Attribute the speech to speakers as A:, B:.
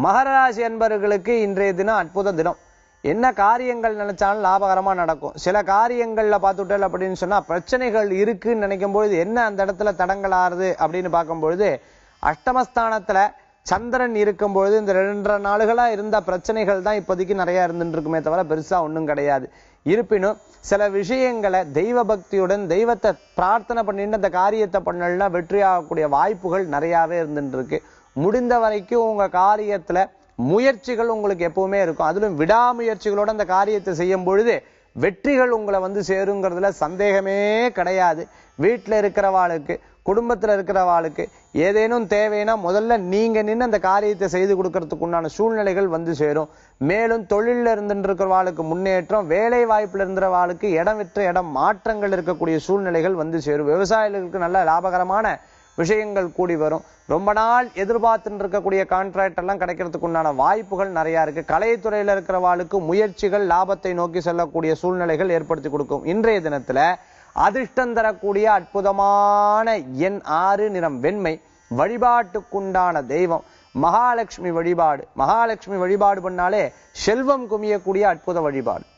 A: மகராசி அன்பர்களுக்கு இன்றைய தினம் அற்புத தினம் என்ன காரியங்கள் நினைச்சாலும் லாபகரமா நடக்கும் சில காரியங்கள்ல பார்த்துட்டல் அப்படின்னு சொன்னா பிரச்சனைகள் இருக்குன்னு நினைக்கும் பொழுது என்ன அந்த இடத்துல தடங்கள் ஆறுது அப்படின்னு பார்க்கும் பொழுது அஷ்டமஸ்தானத்துல சந்திரன் இருக்கும் பொழுது இந்த ரெண்டரை நாளுகளா இருந்த பிரச்சனைகள் தான் இப்போதைக்கு நிறைய இருந்துட்டு இருக்குமே தவிர பெருசா ஒண்ணும் கிடையாது இருப்பினும் சில விஷயங்களை தெய்வ பக்தியுடன் தெய்வத்தை பிரார்த்தனை பண்ணிட்டு அந்த காரியத்தை பண்ணலன்னா வெற்றி ஆகக்கூடிய வாய்ப்புகள் நிறையாவே இருந்துட்டு இருக்கு முடிந்த வரைக்கும் உங்க காரியத்துல முயற்சிகள் உங்களுக்கு எப்பவுமே இருக்கும் அதிலும் விடாமுயற்சிகளோட அந்த காரியத்தை செய்யும் பொழுது வெற்றிகள் உங்களை வந்து சேருங்கிறதுல சந்தேகமே கிடையாது வீட்டுல இருக்கிறவாளுக்கு குடும்பத்துல இருக்கிறவாளுக்கு ஏதேனும் தேவைன்னா முதல்ல நீங்க நின்று அந்த காரியத்தை செய்து கொடுக்கறதுக்கு உண்டான சூழ்நிலைகள் வந்து சேரும் மேலும் தொழில்ல இருந்துட்டு இருக்கிறவாளுக்கு முன்னேற்றம் வேலை வாய்ப்புல இருந்தவாளுக்கு இடம் விற்ற இடம் மாற்றங்கள் இருக்கக்கூடிய சூழ்நிலைகள் வந்து சேரும் விவசாயிகளுக்கு நல்ல லாபகரமான விஷயங்கள் கூடி வரும் ரொம்ப நாள் எதிர்பார்த்துட்டு இருக்கக்கூடிய கான்ட்ராக்ட் எல்லாம் கிடைக்கிறதுக்கு உண்டான வாய்ப்புகள் நிறைய இருக்கு கலைத்துறையில இருக்கிறவாளுக்கு முயற்சிகள் லாபத்தை நோக்கி செல்லக்கூடிய சூழ்நிலைகள் ஏற்படுத்தி கொடுக்கும் இன்றைய தினத்துல அதிர்ஷ்டம் தரக்கூடிய அற்புதமான எண் ஆறு நிறம் வெண்மை வழிபாட்டுக்குண்டான தெய்வம் மகாலட்சுமி வழிபாடு மகாலட்சுமி வழிபாடு பண்ணாலே செல்வம் குமியக்கூடிய அற்புத வழிபாடு